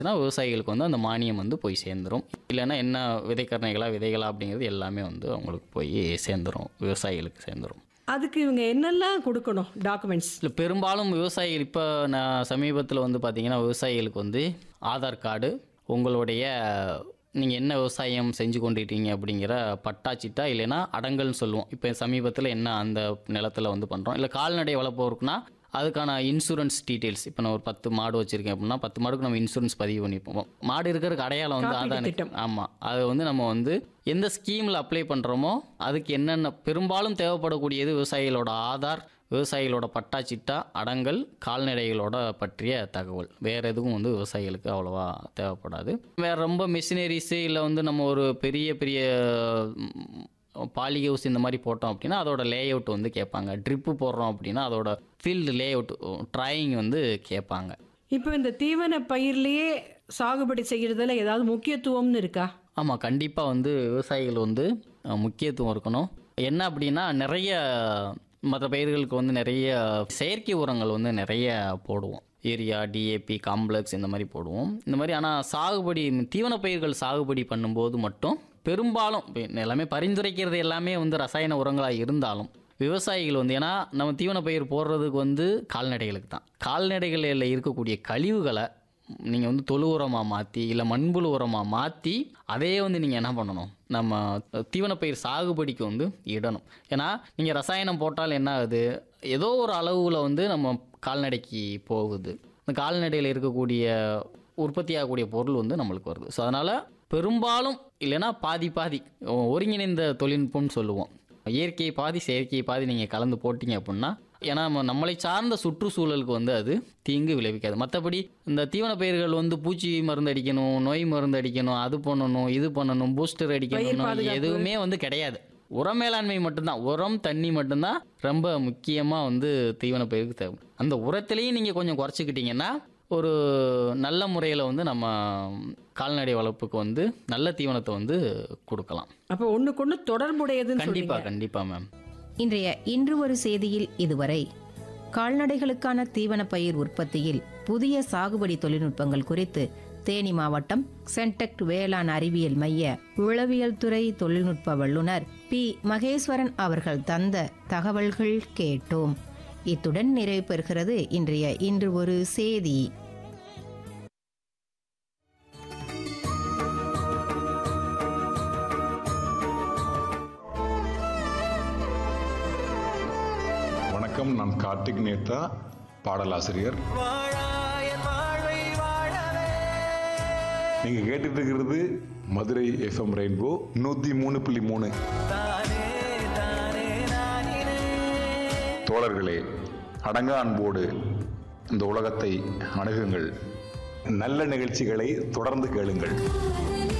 ஏன்னா விவசாயிகளுக்கு வந்து அந்த மானியம் வந்து போய் சேர்ந்துரும் இல்லைன்னா என்ன விதைக்கரணைகளா விதைகளா அப்படிங்கிறது எல்லாமே வந்து அவங்களுக்கு போய் சேர்ந்துரும் விவசாயிகளுக்கு சேர்ந்துரும் அதுக்கு இவங்க என்னெல்லாம் கொடுக்கணும் டாக்குமெண்ட்ஸ் இல்லை பெரும்பாலும் விவசாயிகள் இப்போ நான் சமீபத்தில் வந்து பார்த்தீங்கன்னா விவசாயிகளுக்கு வந்து ஆதார் கார்டு உங்களுடைய நீங்கள் என்ன விவசாயம் செஞ்சு கொண்டிருக்கீங்க அப்படிங்கிற பட்டா சிட்டா இல்லைன்னா அடங்கல்னு சொல்லுவோம் இப்போ சமீபத்தில் என்ன அந்த நிலத்தில் வந்து பண்ணுறோம் இல்லை கால்நடை வளர்ப்போருக்குன்னா அதுக்கான இன்சூரன்ஸ் டீட்டெயில்ஸ் இப்போ நான் ஒரு பத்து மாடு வச்சுருக்கேன் அப்படின்னா பத்து மாடுக்கு நம்ம இன்சூரன்ஸ் பதிவு பண்ணிப்போம் மாடு இருக்கிறதுக்கு அடையாளம் வந்து காப்பீட்டு அதான் திட்டம். ஆமாம் அது வந்து நம்ம வந்து எந்த ஸ்கீமில் அப்ளை பண்ணுறோமோ அதுக்கு என்னென்ன பெரும்பாலும் தேவைப்படக்கூடியது விவசாயிகளோட ஆதார் விவசாயிகளோட பட்டா சிட்டா அடங்கல் கால்நடைகளோட பற்றிய தகவல் வேறு எதுவும் வந்து விவசாயிகளுக்கு அவ்வளோவா தேவைப்படாது வேறு ரொம்ப மிஷினரிஸு இல்லை வந்து நம்ம ஒரு பெரிய பெரிய பாலி ஹவுஸ் இந்த மாதிரி போட்டோம் அப்படின்னா அதோட லே அவுட் வந்து கேட்பாங்க ட்ரிப்பு போடுறோம் அப்படின்னா அதோட ஃபீல்டு லே அவுட் ட்ராயிங் வந்து கேட்பாங்க இப்போ இந்த தீவன பயிர்லயே சாகுபடி செய்யறதுல ஏதாவது முக்கியத்துவம்னு இருக்கா ஆமாம் கண்டிப்பாக வந்து விவசாயிகள் வந்து அஹ், முக்கியத்துவம் இருக்கணும் என்ன அப்படின்னா நிறைய மற்ற பயிர்களுக்கு வந்து நிறைய செயற்கை உரங்கள் வந்து நிறைய போடுவோம் யூரியா டிஏபி காம்ப்ளெக்ஸ் இந்த மாதிரி போடுவோம் இந்த மாதிரி ஆனால் சாகுபடி தீவன பயிர்கள் சாகுபடி பண்ணும்போது மட்டும் பெரும்பாலும் இப்ப எல்லாமே பரிந்துரைக்கிறது எல்லாமே வந்து ரசாயன உரங்களாக இருந்தாலும் விவசாயிகள் வந்து ஏன்னா நம்ம தீவன பயிர் போடுறதுக்கு வந்து கால்நடைகளுக்கு தான் கால்நடைகளில் இருக்கக்கூடிய கழிவுகளை நீங்கள் வந்து தொழு உரமாக மாற்றி இல்லை மண்புழு உரமாக மாற்றி அதையே வந்து நீங்கள் என்ன பண்ணணும் நம்ம தீவனப்பயிர் சாகுபடிக்கு வந்து இடணும் ஏன்னா நீங்கள் ரசாயனம் போட்டால் என்ன ஆகுது ஏதோ ஒரு அளவில் வந்து நம்ம கால்நடைக்கு போகுது இந்த கால்நடையில் இருக்கக்கூடிய உற்பத்தி ஆகக்கூடிய பொருள் வந்து நம்மளுக்கு வருது ஸோ அதனால் பெரும்பாலும் இல்லைன்னா பாதி பாதி ஒருங்கிணைந்த தொழில்நுட்பம்னு சொல்லுவோம் இயற்கை பாதி செயற்கை பாதி நீங்கள் கலந்து போட்டிங்க அப்படின்னா ஏன்னா நம்ம நம்மளை சார்ந்த சுற்றுச்சூழலுக்கு வந்து அது தீங்கு விளைவிக்காது மற்றபடி இந்த தீவன பயிர்கள் வந்து பூச்சி மருந்து அடிக்கணும் நோய் மருந்து அடிக்கணும் அது பண்ணணும் இது பண்ணணும் பூஸ்டர் அடிக்கணும் பாதுகாப்பு. எதுவுமே வந்து கிடையாது உரம் மேலாண்மை மட்டும்தான் உரம் தண்ணி மட்டும்தான் ரொம்ப முக்கியமாக வந்து தீவன பயிருக்கு தேவை அந்த உரத்திலையும் நீங்கள் கொஞ்சம் குறைச்சிக்கிட்டீங்கன்னா ஒரு நல்ல முறையில் வந்து நம்ம கால்நடை வளர்ப்புக்கு வந்து நல்ல தீவனத்தை வந்து கொடுக்கலாம் அப்போ ஒண்ணுக்கொண்ணு தொடர்புடையதுன்னு கண்டிப்பாக சொல்றீங்க கண்டிப்பாக மேம் இன்றைய இன்று ஒரு செய்தியில் இதுவரை கால்நடைகளுக்கான தீவன பயிர் உற்பத்தியில் புதிய சாகுபடி தொழில்நுட்பங்கள் குறித்து தேனி மாவட்டம் சென்டெக்ட் வேளாண் அறிவியல் மைய உளவியல் துறை தொழில்நுட்ப வல்லுநர் பி மகேஸ்வரன் அவர்கள் தந்த தகவல்கள் கேட்டோம் இத்துடன் நிறைவு பெறுகிறது இன்றைய இன்று ஒரு செய்தி வணக்கம் நான் கார்த்திக் நேத்தா பாடலாசிரியர் நீங்க கேட்டுட்டு இருக்கிறது மதுரை எஃப்எம் ரெயின்போ நூத்தி மூணு புள்ளி மூணு தோழர்களே அடங்கா அன்போடு இந்த உலகத்தை அணுகுங்கள் நல்ல நிகழ்ச்சிகளை தொடர்ந்து கேளுங்கள்